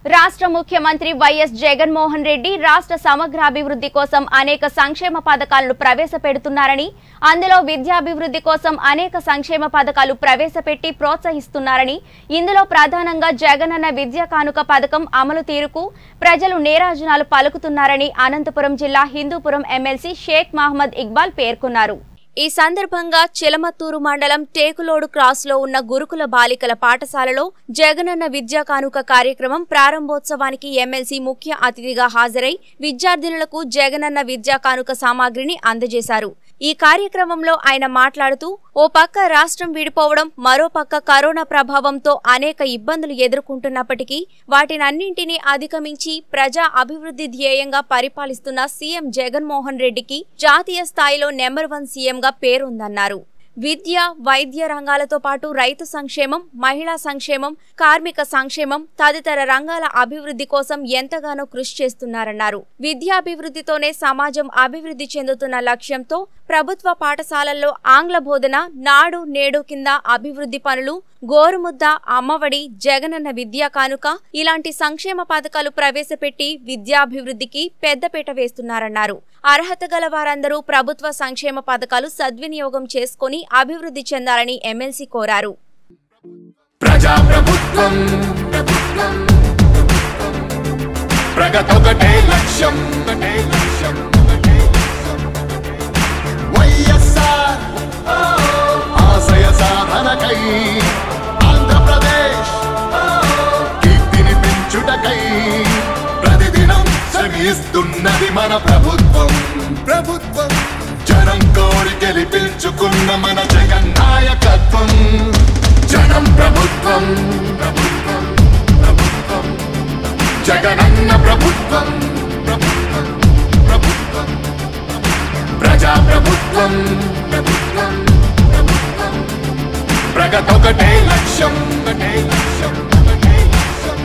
రాష్ట్ర ముఖ్యమంత్రి వైఎస్ జగన్మోహన్ రెడ్డి రాష్ట్ర సమగ్రాభివృద్ధి కోసం అనేక సంక్షేమ పథకాలను ప్రవేశపెడుతున్నారని అందులో విద్యాభివృద్ధి కోసం అనేక సంక్షేమ పథకాలు ప్రవేశపెట్టి ప్రోత్సహిస్తున్నారని ఇందులో ప్రధానంగా జగనన్న విద్యా కానుక పథకం అమలు తీరుకు ప్రజలు నేరాజనాలు పలుకుతున్నారని అనంతపురం జిల్లా హిందూపురం ఎమ్మెల్సీ షేక్ మహమ్మద్ ఇక్బాల్ పేర్కొన్నారు ఈ సందర్భంగా చిలమత్తూరు మండలం టేకులోడు క్రాస్ లో ఉన్న గురుకుల బాలికల పాఠశాలలో జగనన్న విద్యా కానుక కార్యక్రమం ప్రారంభోత్సవానికి ఎమ్మెల్సీ ముఖ్య అతిథిగా హాజరై విద్యార్థినులకు జగనన్న విద్యా కానుక సామాగ్రిని అందజేశారు ఈ కార్యక్రమంలో ఆయన మాట్లాడుతూ ఓ పక్క రాష్ట్రం విడిపోవడం మరో పక్క కరోనా ప్రభావంతో అనేక ఇబ్బందులు ఎదుర్కొంటున్నప్పటికీ వాటినన్నింటినీ అధిగమించి ప్రజా అభివృద్ధి ధ్యేయంగా పరిపాలిస్తున్న సీఎం జగన్మోహన్ రెడ్డికి జాతీయ స్థాయిలో నెంబర్ వన్ సీఎంగా పేరుందన్నారు విద్య వైద్య రంగాలతో పాటు రైతు సంక్షేమం మహిళా సంక్షేమం కార్మిక సంక్షేమం తదితర రంగాల అభివృద్ధి కోసం ఎంతగానో కృషి చేస్తున్నారన్నారు విద్యాభివృద్ధితోనే సమాజం అభివృద్ధి చెందుతున్న లక్ష్యంతో ప్రభుత్వ పాఠశాలల్లో ఆంగ్ల బోధన నాడు నేడు కింద అభివృద్ధి పనులు గోరుముద్ద అమ్మఒడి జగనన్న విద్యా కానుక ఇలాంటి సంక్షేమ పథకాలు ప్రవేశపెట్టి విద్యాభివృద్ధికి పెద్దపీట వేస్తున్నారన్నారు అర్హత గల వారందరూ ప్రభుత్వ సంక్షేమ పథకాలు సద్వినియోగం చేసుకుని అభివృద్ధి చెందాలని ఎమ్మెల్సీ కోరారు ప్రజాప్రభుత్వం ప్రభుత్వం, ప్రగతొకటే లక్ష్యం ఒకటే లక్ష్యం ఒకటే లక్ష్యం. వైఎస్ఆర్ ఓ, ఆశయ సాధనకై ఆంధ్రప్రదేశ్ ఓ, కీర్తిని పెంచుటకై ప్రతిదినం శ్రమిస్తున్నది మన ప్రభుత్వం ప్రభుత్వం జనం కోరి గెలిపించుకున్న మన జగన్ నాయకత్వం జనం ప్రభుత్వం ప్రభుత్వం ప్రభుత్వం జగనన్న ప్రభుత్వం ప్రభుత్వం ప్రభుత్వం ప్రజా ప్రభుత్వం ప్రభుత్వం ప్రభుత్వం ప్రగతొకటే లక్ష్యం ఒకటే లక్ష్యం ఒకటే లక్ష్యం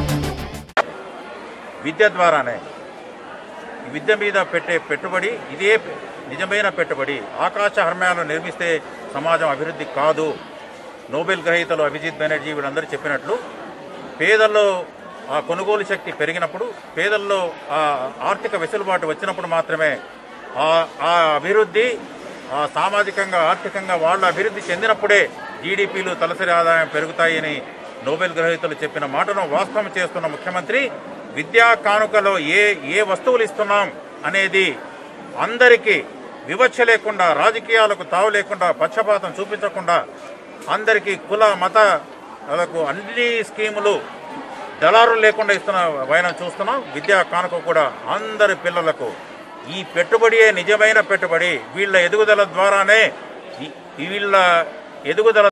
విద్య ద్వారానే ఈ విద్య మీద పెట్టే పెట్టుబడి ఇదే నిజమైన పెట్టుబడి ఆకాశ హర్మ్యాలను నిర్మిస్తే సమాజం అభివృద్ధి కాదు నోబెల్ గ్రహీతలు అభిజిత్ బెనర్జీ వీళ్ళందరూ చెప్పినట్లు పేదల్లో ఆ కొనుగోలు శక్తి పెరిగినప్పుడు పేదల్లో ఆ ఆర్థిక వెసులుబాటు వచ్చినప్పుడు మాత్రమే ఆ ఆ అభివృద్ధి ఆ సామాజికంగా ఆర్థికంగా వాళ్ళు అభివృద్ధి చెందినప్పుడే జీడిపిలు తలసరి ఆదాయం పెరుగుతాయని నోబెల్ గ్రహీతలు చెప్పిన మాటను వాస్తవం చేస్తున్న ముఖ్యమంత్రి విద్యా కానుకలో ఏ ఏ వస్తువులు ఇస్తున్నాం అనేది అందరికీ వివక్ష లేకుండా రాజకీయాలకు తావు లేకుండా పక్షపాతం చూపించకుండా అందరికీ కుల మత లకు అన్ని స్కీములు దళారులు లేకుండా ఇస్తున్న వైనం చూస్తున్నాం విద్యా కానుక కూడా అందరి పిల్లలకు ఈ పెట్టుబడియే నిజమైన పెట్టుబడి వీళ్ళ ఎదుగుదల ద్వారానే ఈ- వీళ్ళ ఎదుగుదల